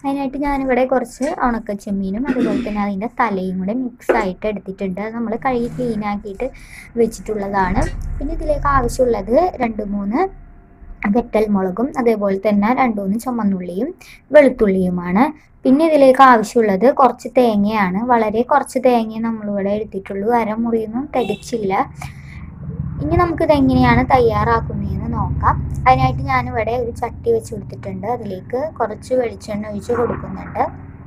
അതിനായിട്ട് ഞാനിവിടെ കുറച്ച് ഉണക്ക ചെമ്മീനും അതുപോലെ തന്നെ അതിൻ്റെ തലയും കൂടെ മിക്സ് ആയിട്ട് എടുത്തിട്ടുണ്ട് അത് നമ്മൾ കഴുകി ക്ലീൻ ആക്കിയിട്ട് വെച്ചിട്ടുള്ളതാണ് പിന്നെ ഇതിലേക്ക് ആവശ്യമുള്ളത് രണ്ട് മൂന്ന് വെട്ടൽ മുളകും അതേപോലെ തന്നെ രണ്ട് മൂന്ന് ചുമന്നുള്ളിയും വെളുത്തുള്ളിയുമാണ് പിന്നെ ഇതിലേക്ക് ആവശ്യമുള്ളത് കുറച്ച് തേങ്ങയാണ് വളരെ കുറച്ച് തേങ്ങ നമ്മളിവിടെ എടുത്തിട്ടുള്ളൂ അരമുറിയൊന്നും തികച്ചില്ല ഇനി നമുക്കിത് എങ്ങനെയാണ് തയ്യാറാക്കുന്നതെന്ന് നോക്കാം അതിനായിട്ട് ഞാനിവിടെ ഒരു ചട്ടി വെച്ച് കൊടുത്തിട്ടുണ്ട് അതിലേക്ക് കുറച്ച് വെളിച്ചെണ്ണ ഒഴിച്ച് കൊടുക്കുന്നുണ്ട്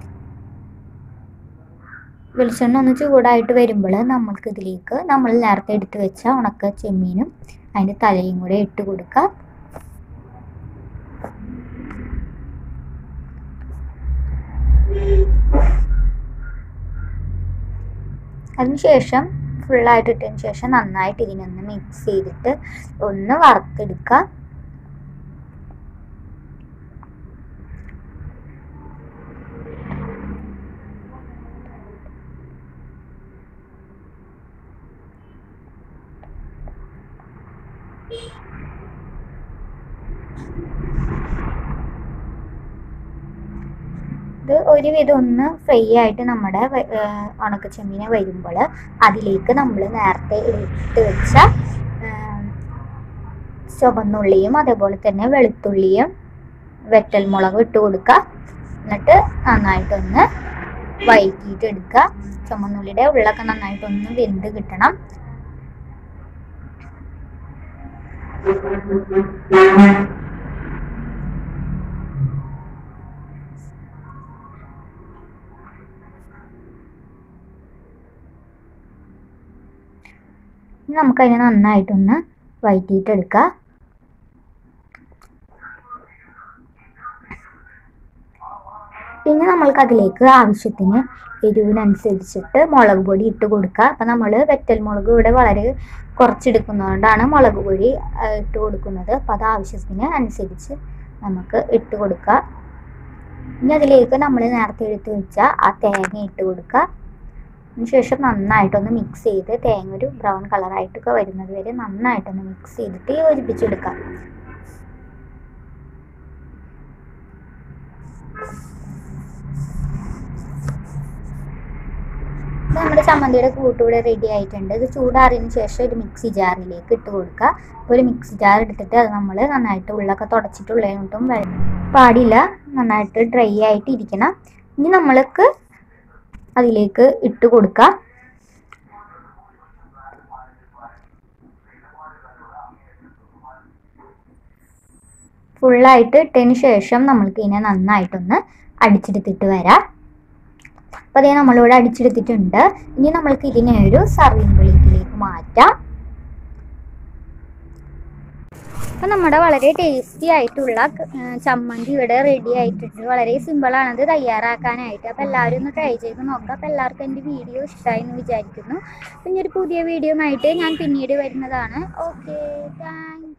വെളിച്ചെണ്ണ ഒന്ന് ചൂടായിട്ട് വരുമ്പോൾ നമ്മൾക്ക് ഇതിലേക്ക് നമ്മൾ നേരത്തെ എടുത്ത് വെച്ച ഉണക്ക ചെമ്മീനും അതിൻ്റെ തലയും കൂടെ ഇട്ട് കൊടുക്കുക അതിനുശേഷം ഫുള്ളായിട്ട് ഇട്ടതിന് ശേഷം നന്നായിട്ട് ഇതിനൊന്ന് മിക്സ് ചെയ്തിട്ട് ഒന്ന് വറുത്തെടുക്കുക ഇത് ഒരുവിധം ഒന്ന് ഫ്രൈ ആയിട്ട് നമ്മുടെ ഉണക്ക ചെമ്മീനെ വരുമ്പോൾ അതിലേക്ക് നമ്മൾ നേരത്തെ ഇട്ട് വെച്ച ചുവന്നുള്ളിയും അതേപോലെ തന്നെ വെളുത്തുള്ളിയും വെട്ടൽ മുളകും ഇട്ട് കൊടുക്കുക എന്നിട്ട് നന്നായിട്ടൊന്ന് വഴറ്റിയിട്ട് എടുക്കുക ചുമന്നുള്ളിയുടെ ഉള്ളൊക്കെ നന്നായിട്ടൊന്ന് വെന്ത് കിട്ടണം ഇനി നമുക്കതിനെ നന്നായിട്ടൊന്ന് വഴറ്റിയിട്ടെടുക്കാം പിന്നെ നമ്മൾക്ക് അതിലേക്ക് ആവശ്യത്തിന് എരിവിനനുസരിച്ചിട്ട് മുളക് പൊടി ഇട്ട് കൊടുക്കുക അപ്പം നമ്മൾ വെറ്റൽ മുളക് ഇവിടെ വളരെ കുറച്ചെടുക്കുന്നതുകൊണ്ടാണ് മുളക് പൊടി ഇട്ട് കൊടുക്കുന്നത് അപ്പം അത് ആവശ്യത്തിന് അനുസരിച്ച് നമുക്ക് ഇട്ട് കൊടുക്കുക ഇനി അതിലേക്ക് നമ്മൾ നേരത്തെ എടുത്ത് വെച്ച ആ തേങ്ങ ഇട്ട് കൊടുക്കുക അതിനുശേഷം നന്നായിട്ടൊന്ന് മിക്സ് ചെയ്ത് തേങ്ങ ഒരു ബ്രൗൺ കളറായിട്ടൊക്കെ വരുന്നത് വരെ നന്നായിട്ടൊന്ന് മിക്സ് ചെയ്തിട്ട് യോജിപ്പിച്ചെടുക്കാം നമ്മുടെ ചമ്മന്തിയുടെ കൂട്ടുകൂടെ റെഡി ആയിട്ടുണ്ട് ഇത് ചൂടാറിയതിന് ശേഷം ഒരു മിക്സി ജാറിലേക്ക് ഇട്ട് കൊടുക്കുക ഒരു മിക്സി ജാർ എടുത്തിട്ട് അത് നമ്മൾ നന്നായിട്ട് ഉള്ളൊക്കെ തുടച്ചിട്ടുള്ളതുകൊണ്ടും പാടില്ല നന്നായിട്ട് ഡ്രൈ ആയിട്ട് ഇരിക്കണം ഇനി നമ്മൾക്ക് അതിലേക്ക് ഇട്ട് കൊടുക്കുക ഫുള്ളായിട്ട് ഇട്ടതിന് ശേഷം നമ്മൾക്ക് ഇതിനെ നന്നായിട്ടൊന്ന് അടിച്ചെടുത്തിട്ട് വരാം അപ്പോൾ അതേ നമ്മളിവിടെ അടിച്ചെടുത്തിട്ടുണ്ട് ഇനി നമ്മൾക്ക് ഇതിനെ ഒരു സർവിങ് പ്ലേറ്റിലേക്ക് മാറ്റാം അപ്പം നമ്മുടെ വളരെ ടേസ്റ്റി ആയിട്ടുള്ള ചമ്മന്തി ഇവിടെ റെഡി ആയിട്ടുണ്ട് വളരെ സിമ്പിളാണ് അത് തയ്യാറാക്കാനായിട്ട് അപ്പോൾ എല്ലാവരും ഒന്ന് ട്രൈ ചെയ്ത് നോക്കാം അപ്പോൾ എല്ലാവർക്കും എൻ്റെ വീഡിയോ ഇഷ്ടമായി എന്ന് വിചാരിക്കുന്നു പിന്നെ ഒരു പുതിയ വീഡിയോ ആയിട്ട് ഞാൻ പിന്നീട് വരുന്നതാണ് ഓക്കെ താങ്ക്